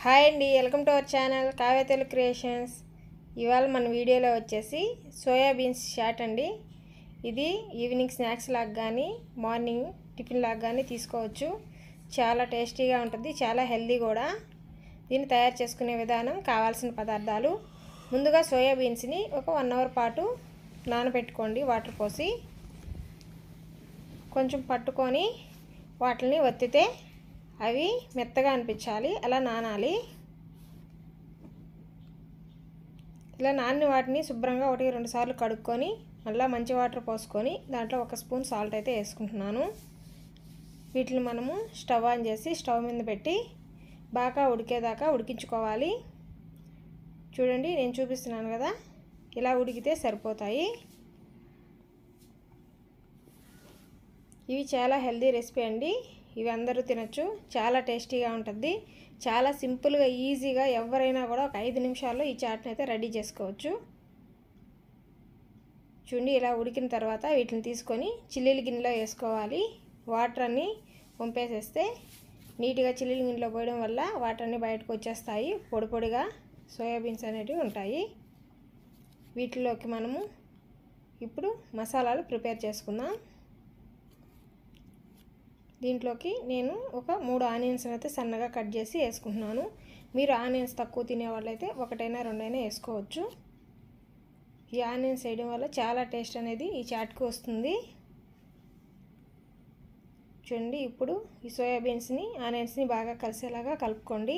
hi అండి welcome to our channel Kavya Telugu creations ఇవాళ మన వీడియోలో వచ్చేసి సోయాబీన్స్ షాట్ అండి ఇది ఈవినింగ్ స్నాక్స్ లాగా కానీ మార్నింగ్ టిఫిన్ లాగా కానీ తీసుకోవచ్చు చాలా టేస్టీగా ఉంటుంది చాలా హెల్దీ కూడా దీన్ని తయారు చేసుకునే విధానం కావాల్సిన పదార్థాలు ముందుగా సోయాబీన్స్ని ఒక వన్ అవర్ పాటు నానబెట్టుకోండి వాటర్ పోసి కొంచెం పట్టుకొని వాటిని ఒత్తితే అవి మెత్తగా అనిపించాలి అలా నానాలి ఇలా నాని వాటిని శుభ్రంగా ఒకటి రెండు సార్లు కడుక్కొని మళ్ళీ మంచి వాటర్ పోసుకొని దాంట్లో ఒక స్పూన్ సాల్ట్ అయితే వేసుకుంటున్నాను వీటిని మనము స్టవ్ ఆన్ చేసి స్టవ్ మీద పెట్టి బాగా ఉడికేదాకా ఉడికించుకోవాలి చూడండి నేను చూపిస్తున్నాను కదా ఇలా ఉడికితే సరిపోతాయి ఇవి చాలా హెల్దీ రెసిపీ అండి ఇవి అందరూ తినచ్చు చాలా టేస్టీగా ఉంటుంది చాలా సింపుల్గా ఈజీగా ఎవరైనా కూడా ఒక ఐదు నిమిషాల్లో ఈ చాట్ని అయితే రెడీ చేసుకోవచ్చు చూడండి ఇలా ఉడికిన తర్వాత వీటిని తీసుకొని చిల్లీల గిన్నెలో వేసుకోవాలి వాటర్ అన్నీ పంపేసేస్తే నీట్గా చిల్లీల గిన్నెలో పోయడం వల్ల వాటర్ అన్నీ బయటకు వచ్చేస్తాయి పొడి పొడిగా సోయాబీన్స్ అనేటివి ఉంటాయి వీటిలోకి మనము ఇప్పుడు మసాలాలు ప్రిపేర్ చేసుకుందాం దీంట్లోకి నేను ఒక మూడు ఆనియన్స్ అయితే సన్నగా కట్ చేసి వేసుకుంటున్నాను మీరు ఆనియన్స్ తక్కువ తినే వాళ్ళైతే ఒకటైనా రెండైనా వేసుకోవచ్చు ఈ ఆనియన్స్ వేయడం వల్ల చాలా టేస్ట్ అనేది ఈ చాట్కి వస్తుంది చూడండి ఇప్పుడు ఈ సోయాబీన్స్ని ఆనియన్స్ని బాగా కలిసేలాగా కలుపుకోండి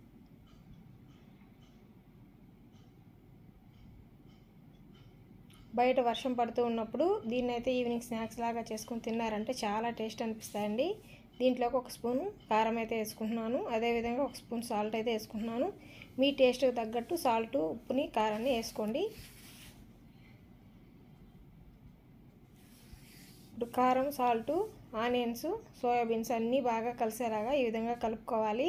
బయట వర్షం పడుతూ ఉన్నప్పుడు దీన్ని అయితే ఈవినింగ్ స్నాక్స్ లాగా చేసుకుని తిన్నారంటే చాలా టేస్ట్ అనిపిస్తాయండి దీంట్లోకి ఒక స్పూన్ కారం అయితే వేసుకుంటున్నాను అదేవిధంగా ఒక స్పూన్ సాల్ట్ అయితే వేసుకుంటున్నాను మీ టేస్ట్కి తగ్గట్టు సాల్ట్ ఉప్పుని కారాన్ని వేసుకోండి ఇప్పుడు కారం సాల్ట్ ఆనియన్స్ సోయాబీన్స్ అన్నీ బాగా కలిసేలాగా ఈ విధంగా కలుపుకోవాలి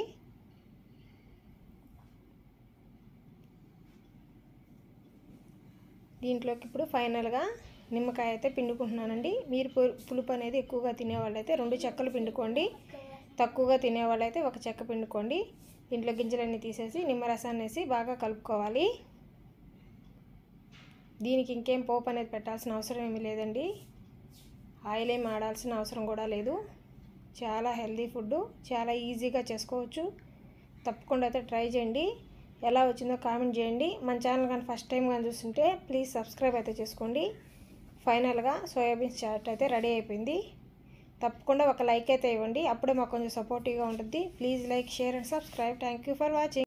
దీంట్లోకి ఇప్పుడు ఫైనల్గా నిమ్మకాయ అయితే పిండుకుంటున్నానండి మీరు పులుపు అనేది ఎక్కువగా తినేవాళ్ళైతే రెండు చెక్కలు పిండుకోండి తక్కువగా తినేవాళ్ళైతే ఒక చెక్క పిండుకోండి దీంట్లో గింజలన్నీ తీసేసి నిమ్మరసాన్ని వేసి బాగా కలుపుకోవాలి దీనికి ఇంకేం పోపు అనేది పెట్టాల్సిన అవసరం ఏమీ లేదండి ఆయిల్ ఏమి ఆడాల్సిన అవసరం కూడా లేదు చాలా హెల్దీ ఫుడ్ చాలా ఈజీగా చేసుకోవచ్చు తప్పకుండా అయితే ట్రై చేయండి ఎలా వచ్చిందో కామెంట్ చేయండి మన ఛానల్ కానీ ఫస్ట్ టైం కానీ చూస్తుంటే ప్లీజ్ సబ్స్క్రైబ్ అయితే చేసుకోండి ఫైనల్గా సోయాబీన్స్ చాట్ అయితే రెడీ అయిపోయింది తప్పకుండా ఒక లైక్ అయితే ఇవ్వండి అప్పుడే మాకు కొంచెం సపోర్టివ్గా ఉంటుంది please like share and subscribe thank you for watching